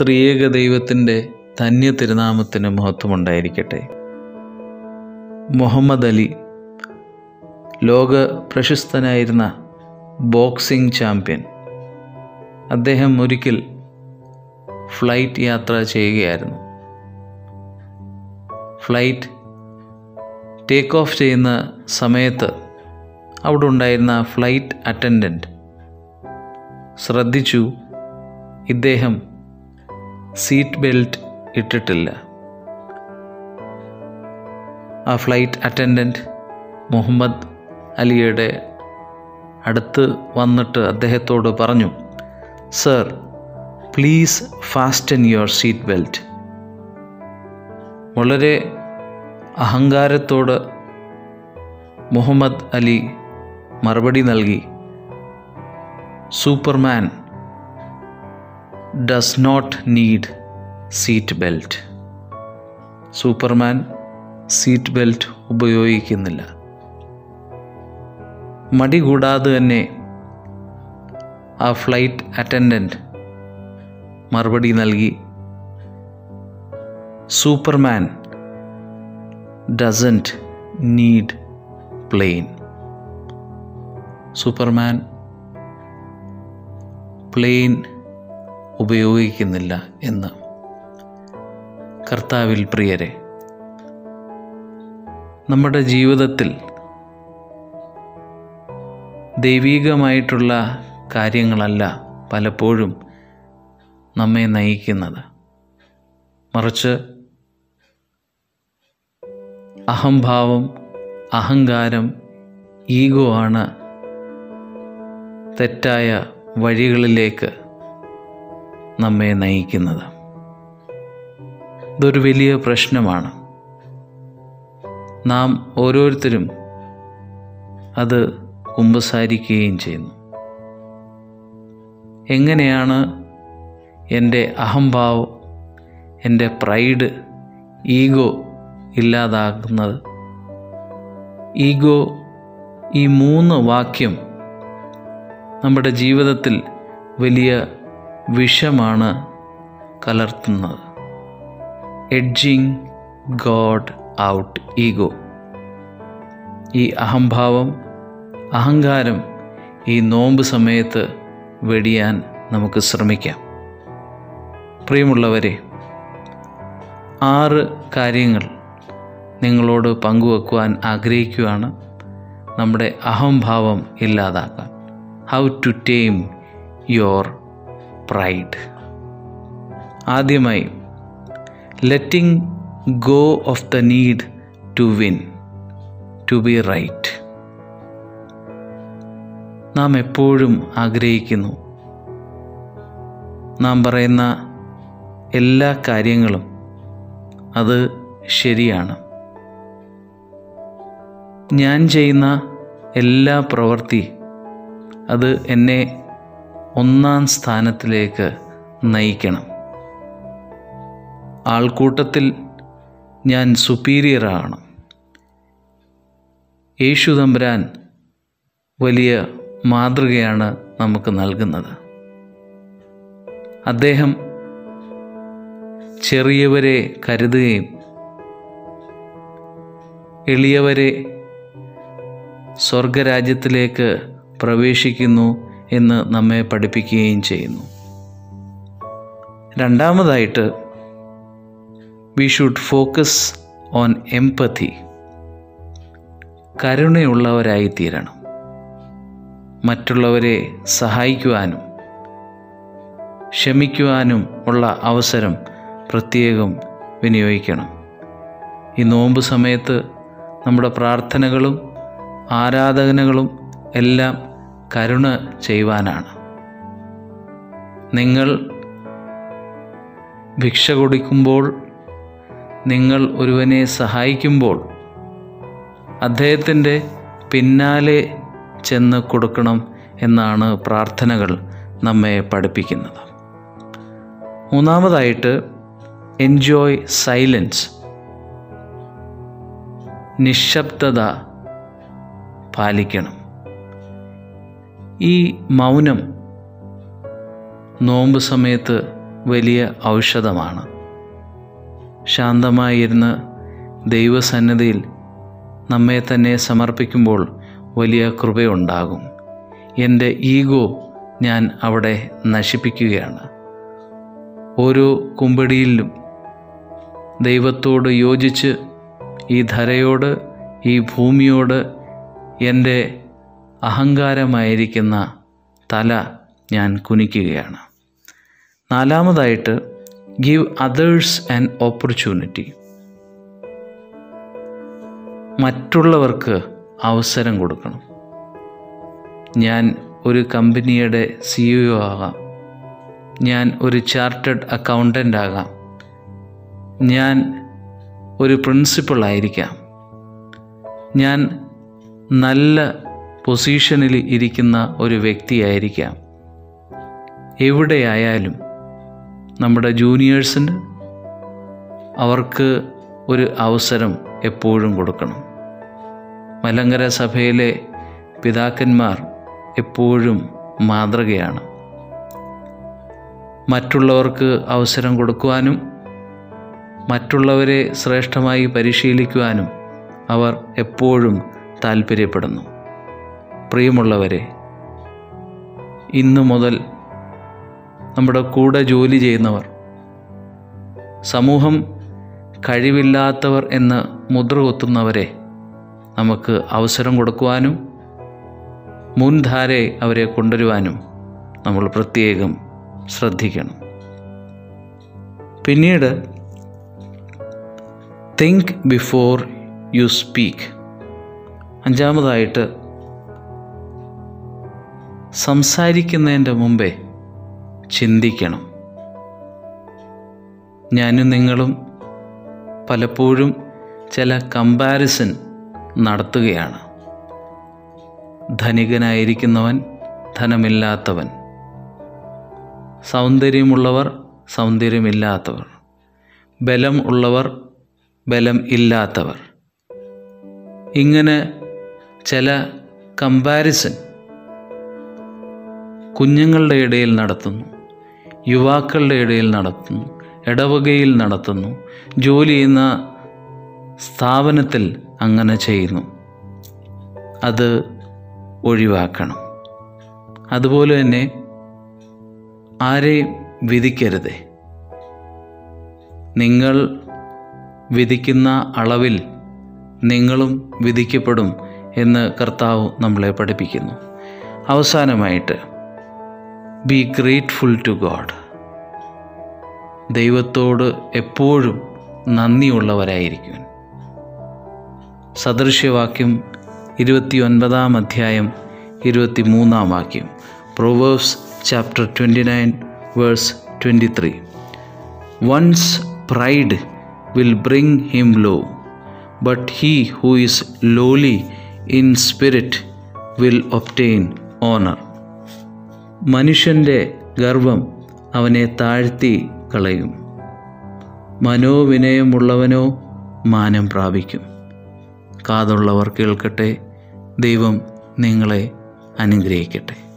ത്രിയേക ദൈവത്തിൻ്റെ ധന്യ തിരുനാമത്തിന് മഹത്വമുണ്ടായിരിക്കട്ടെ മുഹമ്മദ് അലി ലോക പ്രശസ്തനായിരുന്ന ബോക്സിംഗ് ചാമ്പ്യൻ അദ്ദേഹം ഒരിക്കൽ ഫ്ലൈറ്റ് യാത്ര ചെയ്യുകയായിരുന്നു ഫ്ലൈറ്റ് ടേക്ക് ഓഫ് ചെയ്യുന്ന സമയത്ത് അവിടെ ഉണ്ടായിരുന്ന ഫ്ലൈറ്റ് അറ്റൻഡൻറ്റ് ശ്രദ്ധിച്ചു ഇദ്ദേഹം സീറ്റ് ബെൽറ്റ് ഇട്ടിട്ടില്ല ആ ഫ്ലൈറ്റ് അറ്റൻഡൻറ്റ് മുഹമ്മദ് അലിയുടെ അടുത്ത് വന്നിട്ട് അദ്ദേഹത്തോട് പറഞ്ഞു sir please fasten your seat belt വളരെ അഹങ്കാരത്തോട് മുഹമ്മദ് അലി മറുപടി നൽകി Superman does not need seat belt Superman seat belt ഉപയോഗിക്കുന്നില്ല മടി കൂടാതെ തന്നെ ആ ഫ്ലൈറ്റ് അറ്റൻഡൻറ്റ് മറുപടി നൽകി Superman doesn't need plane Superman plane ഉപയോഗിക്കുന്നില്ല എന്ന് കർത്താവിൽ പ്രിയരെ നമ്മുടെ ജീവിതത്തിൽ ദൈവീകമായിട്ടുള്ള കാര്യങ്ങളല്ല പലപ്പോഴും നമ്മെ നയിക്കുന്നത് മറിച്ച് അഹംഭാവം അഹങ്കാരം ഈഗോ ആണ് തെറ്റായ വഴികളിലേക്ക് നമ്മെ നയിക്കുന്നത് ഇതൊരു വലിയ പ്രശ്നമാണ് നാം ഓരോരുത്തരും അത് കുമ്പസാരിക്കുകയും ചെയ്യുന്നു എങ്ങനെയാണ് എൻ്റെ അഹംഭാവം എൻ്റെ പ്രൈഡ് ഈഗോ ഇല്ലാതാക്കുന്നത് ഈഗോ ഈ മൂന്ന് വാക്യം നമ്മുടെ ജീവിതത്തിൽ വലിയ വിഷമാണ് കലർത്തുന്നത് എഡ്ജിങ് ഗോഡ് ഔട്ട് ഈഗോ ഈ അഹംഭാവം അഹങ്കാരം ഈ നോമ്പ് സമയത്ത് വെടിയാൻ നമുക്ക് ശ്രമിക്കാം പ്രിയമുള്ളവരെ ആറ് കാര്യങ്ങൾ നിങ്ങളോട് പങ്കുവെക്കുവാൻ ആഗ്രഹിക്കുകയാണ് നമ്മുടെ അഹംഭാവം ഇല്ലാതാക്കാൻ how to tame your pride ആദ്യമായി letting go of the need to win to be right നാം എപ്പോഴും ആഗ്രഹിക്കുന്നു നാം പറയുന്ന എല്ലാ കാര്യങ്ങളും അത് ശരിയാണ് ഞാൻ ചെയ്യുന്ന എല്ലാ പ്രവൃത്തി അത് എന്നെ ഒന്നാം സ്ഥാനത്തിലേക്ക് നയിക്കണം ആൾക്കൂട്ടത്തിൽ ഞാൻ സുപ്പീരിയർ ആകണം യേശു തമ്പുരാൻ വലിയ മാതൃകയാണ് നമുക്ക് നൽകുന്നത് അദ്ദേഹം ചെറിയവരെ കരുതുകയും എളിയവരെ സ്വർഗരാജ്യത്തിലേക്ക് പ്രവേശിക്കുന്നു എന്ന് നമ്മെ പഠിപ്പിക്കുകയും ചെയ്യുന്നു രണ്ടാമതായിട്ട് we should focus on empathy കരുണയുള്ളവരായി തീരണം മറ്റുള്ളവരെ സഹായിക്കുവാനും ക്ഷമിക്കുവാനും ഉള്ള അവസരം പ്രത്യേകം വിനിയോഗിക്കണം ഈ നോമ്പ് സമയത്ത് നമ്മുടെ പ്രാർത്ഥനകളും ആരാധനകളും എല്ലാം കരുണ ചെയ്യുവാനാണ് നിങ്ങൾ ഭിക്ഷ കൊടുക്കുമ്പോൾ നിങ്ങൾ ഒരുവനെ സഹായിക്കുമ്പോൾ അദ്ദേഹത്തിൻ്റെ പിന്നാലെ ചെന്ന് കൊടുക്കണം എന്നാണ് പ്രാർത്ഥനകൾ നമ്മെ പഠിപ്പിക്കുന്നത് മൂന്നാമതായിട്ട് എൻജോയ് സൈലൻസ് നിശബ്ദത പാലിക്കണം ഈ മൗനം നോമ്പ് സമയത്ത് വലിയ ഔഷധമാണ് ശാന്തമായിരുന്ന് ദൈവസന്നിധിയിൽ നമ്മെ തന്നെ സമർപ്പിക്കുമ്പോൾ വലിയ കൃപയുണ്ടാകും എൻ്റെ ഈഗോ ഞാൻ അവിടെ നശിപ്പിക്കുകയാണ് ഓരോ കുമ്പടിയിലും ദൈവത്തോട് യോജിച്ച് ഈ ധരയോട് ഈ ഭൂമിയോട് എൻ്റെ അഹങ്കാരമായിരിക്കുന്ന തല ഞാൻ കുനിക്കുകയാണ് നാലാമതായിട്ട് ഗീവ് അതേഴ്സ് ആൻ ഓപ്പർച്യൂണിറ്റി മറ്റുള്ളവർക്ക് അവസരം കൊടുക്കണം ഞാൻ ഒരു കമ്പനിയുടെ സിഇഒ ആകാം ഞാൻ ഒരു ചാർട്ടേഡ് അക്കൗണ്ടൻ്റ് ആകാം ഞാൻ ഒരു പ്രിൻസിപ്പൾ ആയിരിക്കാം ഞാൻ നല്ല പൊസിഷനിൽ ഇരിക്കുന്ന ഒരു വ്യക്തിയായിരിക്കാം എവിടെയായാലും നമ്മുടെ ജൂനിയേഴ്സിന് അവർക്ക് ഒരു അവസരം എപ്പോഴും കൊടുക്കണം മലങ്കര സഭയിലെ പിതാക്കന്മാർ എപ്പോഴും മാതൃകയാണ് മറ്റുള്ളവർക്ക് അവസരം കൊടുക്കുവാനും മറ്റുള്ളവരെ ശ്രേഷ്ഠമായി പരിശീലിക്കുവാനും അവർ എപ്പോഴും താല്പര്യപ്പെടുന്നു പ്രിയമുള്ളവരെ ഇന്നു മുതൽ നമ്മുടെ കൂടെ ജോലി ചെയ്യുന്നവർ സമൂഹം കഴിവില്ലാത്തവർ എന്ന് മുദ്ര കുത്തുന്നവരെ നമുക്ക് അവസരം കൊടുക്കുവാനും മുൻധാരെ അവരെ കൊണ്ടുവരുവാനും നമ്മൾ പ്രത്യേകം ശ്രദ്ധിക്കണം പിന്നീട് തിങ്ക് ബിഫോർ യു സ്പീക്ക് അഞ്ചാമതായിട്ട് സംസാരിക്കുന്നതിൻ്റെ മുമ്പേ ചിന്തിക്കണം ഞാനും നിങ്ങളും പലപ്പോഴും ചില കമ്പാരിസൺ നടത്തുകയാണ് ധനികനായിരിക്കുന്നവൻ ധനമില്ലാത്തവൻ സൗന്ദര്യമുള്ളവർ സൗന്ദര്യമില്ലാത്തവർ ബലം ഉള്ളവർ ബലം ഇല്ലാത്തവർ ഇങ്ങനെ ചില കമ്പാരിസൺ കുഞ്ഞുങ്ങളുടെ ഇടയിൽ നടത്തുന്നു യുവാക്കളുടെ ഇടയിൽ നടത്തുന്നു ഇടവകയിൽ നടത്തുന്നു ജോലി ചെയ്യുന്ന സ്ഥാപനത്തിൽ അങ്ങനെ ചെയ്യുന്നു അത് ഒഴിവാക്കണം അതുപോലെ തന്നെ ആരെയും വിധിക്കരുതേ നിങ്ങൾ വിധിക്കുന്ന അളവിൽ നിങ്ങളും വിധിക്കപ്പെടും എന്ന് കർത്താവ് നമ്മളെ പഠിപ്പിക്കുന്നു അവസാനമായിട്ട് ബി ഗ്രേറ്റ്ഫുൾ ടു ഗോഡ് ദൈവത്തോട് എപ്പോഴും നന്ദിയുള്ളവരായിരിക്കും സദൃശ്യവാക്യം ഇരുപത്തി ഒൻപതാം അധ്യായം ഇരുപത്തി മൂന്നാം വാക്യം Proverbs chapter twenty nine verse twenty three one's pride will bring him low but he who is lowly in spirit will obtain honour മനുഷ്യൻ്റെ ഗർവം അവനെ താഴ്ത്തി കളയും മനോവിനയമുള്ളവനോ മാനം പ്രാപിക്കും കാതുള്ളവർ കേൾക്കട്ടെ ദൈവം നിങ്ങളെ അനുഗ്രഹിക്കട്ടെ